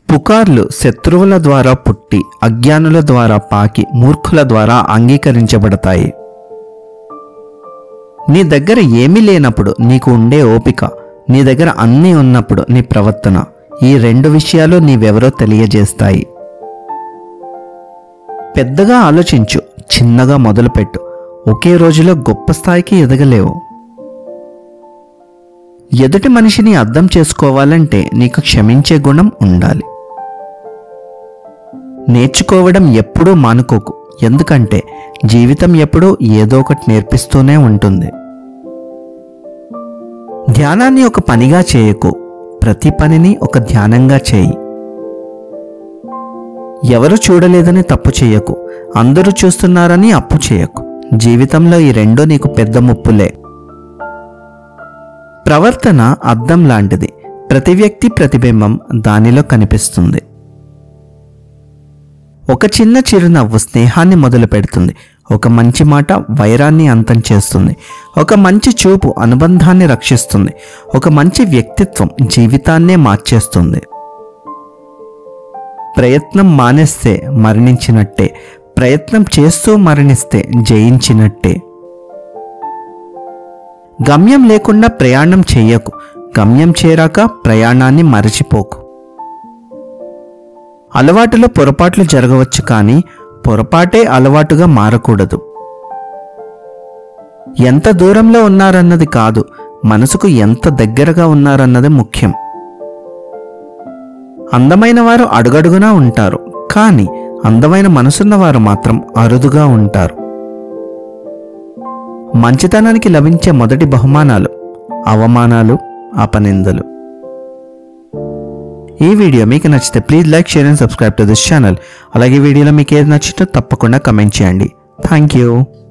పుకార్లు శత్రువుల ద్వారా పుట్టి అజ్ఞానుల ద్వారా పాకి మూర్ఖుల ద్వారా అంగీకరించబడతాయి నీ దగ్గర ఏమీ లేనప్పుడు నీకు ఉండే ఓపిక నీ దగ్గర అన్నీ ఉన్నప్పుడు నీ ప్రవర్తన ఈ రెండు విషయాలు నీవెవరో తెలియజేస్తాయి పెద్దగా ఆలోచించు చిన్నగా మొదలుపెట్టు ఒకే రోజులో గొప్ప స్థాయికి ఎదగలేవు ఎదుటి మనిషిని అర్థం చేసుకోవాలంటే నీకు క్షమించే గుణం ఉండాలి నేర్చుకోవడం ఎప్పుడూ మానుకోకు ఎందుకంటే జీవితం ఎప్పుడూ ఏదో ఒకటి నేర్పిస్తూనే ఉంటుంది ధ్యానాన్ని ఒక పనిగా చేయకు ప్రతి పనిని ఒక ధ్యానంగా చేయి ఎవరు చూడలేదని తప్పు చేయకు అందరూ చూస్తున్నారని అప్పు చేయకు జీవితంలో ఈ రెండు నీకు పెద్ద ముప్పులే ప్రవర్తన అద్దం లాంటిది ప్రతి వ్యక్తి ప్రతిబింబం దానిలో కనిపిస్తుంది ఒక చిన్న చిరునవ్వు స్నేహాన్ని మొదలు పెడుతుంది ఒక మంచి మాట వైరాన్ని అంతం చేస్తుంది ఒక మంచి చూపు అనుబంధాన్ని రక్షిస్తుంది ఒక మంచి వ్యక్తిత్వం జీవితాన్నే మార్చేస్తుంది ప్రయత్నం మానేస్తే మరణించినట్టే ప్రయత్నం చేస్తూ మరణిస్తే జయించినట్టే గమ్యం లేకుండా ప్రయాణం చెయ్యకు గమ్యం చేరాక ప్రయాణాన్ని మరచిపోకు అలవాటులో పొరపాట్లు జరగవచ్చు కానీ పొరపాటే అలవాటుగా మారకూడదు ఎంత దూరంలో ఉన్నారన్నది కాదు మనసుకు ఎంత దగ్గరగా ఉన్నారన్నది ముఖ్యం అందమైన వారు అడుగడుగునా ఉంటారు కానీ అందమైన మనసున్న వారు మాత్రం అరుదుగా ఉంటారు మంచితనానికి లభించే మొదటి బహుమానాలు అవమానాలు అపనిందలు ఈ వీడియో మీకు నచ్చితే please like share and subscribe to this channel అలాగే వీడియోలో మీకు ఏది నచ్చితే తప్పకుండా కమెంట్ చేయండి థ్యాంక్ యూ